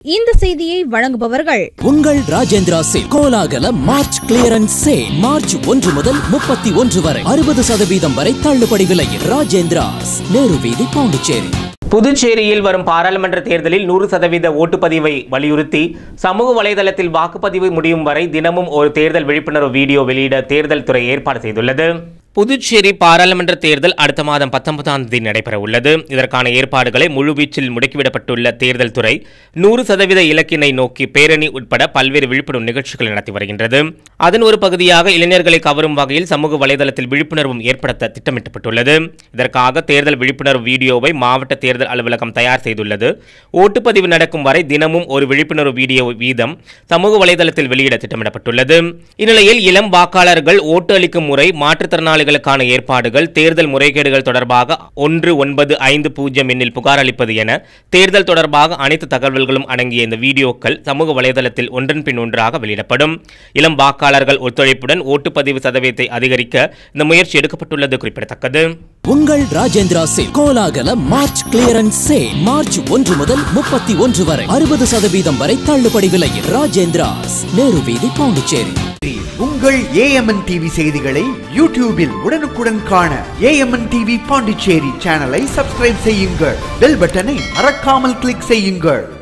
இந்த செய்தியை வழங்குபவர்கள் உங்கள் ராஜேந்திரா சேல் கோலாகல மார்ச் கிளியரன்ஸ் சேல் மார்ச் ஒன்று முதல் முப்பத்தி ஒன்று வரை அறுபது சதவீதம் வரை தள்ளுபடி விலையில் ராஜேந்திராஸ் நேரு வீதி பாண்டிச்சேரி புதுச்சேரியில் வரும் பாராளுமன்ற தேர்தலில் நூறு சதவீத ஓட்டுப்பதிவை வலியுறுத்தி சமூக வலைதளத்தில் வாக்குப்பதிவு முடியும் வரை தினமும் ஒரு தேர்தல் விழிப்புணர்வு வீடியோ வெளியிட தேர்தல் துறை ஏற்பாடு செய்துள்ளது புதுச்சேரி பாராளுமன்ற தேர்தல் அடுத்த மாதம் பத்தொன்பதாம் தேதி நடைபெற உள்ளது இதற்கான ஏற்பாடுகளை முழுவீச்சில் முடுக்கிவிடப்பட்டுள்ள தேர்தல் துறை நூறு சதவீத இலக்கினை நோக்கி பேரணி உட்பட பல்வேறு விழிப்புணர்வு நிகழ்ச்சிகள் நடத்தி வருகின்றது அதன் ஒரு பகுதியாக இளைஞர்களை கவரும் வகையில் சமூக வலைதளத்தில் விழிப்புணர்வும் ஏற்படுத்த திட்டமிட்டப்பட்டுள்ளது இதற்காக தேர்தல் விழிப்புணர்வு வீடியோவை மாவட்ட தேர்தல் அலுவலகம் தயார் செய்துள்ளது ஓட்டுப்பதிவு நடக்கும் வரை தினமும் ஒரு விழிப்புணர்வு வீடியோ வீதம் சமூக வலைதளத்தில் வெளியிட திட்டமிடப்பட்டுள்ளது இந்நிலையில் இளம் வாக்காளர்கள் ஓட்டு அளிக்கும் முறை மாற்றுத்திறனாளிகளுக்கான ஏற்பாடுகள் தேர்தல் முறைகேடுகள் தொடர்பாக ஒன்று ஒன்பது ஐந்து பூஜ்ஜியம் எண்ணில் புகார் அளிப்பது என தேர்தல் தொடர்பாக அனைத்து தகவல்களும் அடங்கிய இந்த வீடியோக்கள் சமூக வலைதளத்தில் ஒன்றன் பின் ஒன்றாக வெளியிடப்படும் இளம் வாக்காளர்கள் ஒத்துழைப்புடன் ஓட்டுப்பதிவு சதவீதத்தை அதிகரிக்க இந்த முயற்சி எடுக்கப்பட்டுள்ளது குறிப்பிடத்தக்கது உங்கள் ராஜேந்திரா சேல் கோலாகல மார்ச் கிளியரன்ஸ் சேல் மார்ச் ஒன்று முதல் முப்பத்தி ஒன்று வரை அறுபது சதவீதம் வரை தள்ளுபடி விலையில் ராஜேந்திராஸ் நேரு வீதி பாண்டிச்சேரி உங்கள் ஏஎம்என் டிவி செய்திகளை யூடியூபில் உடனுக்குடன் காண ஏஎம்என் டிவி பாண்டிச்சேரி சேனலை சப்ஸ்கிரைப் செய்யுங்கள் பெல் பட்டனை மறக்காமல் கிளிக் செய்யுங்கள்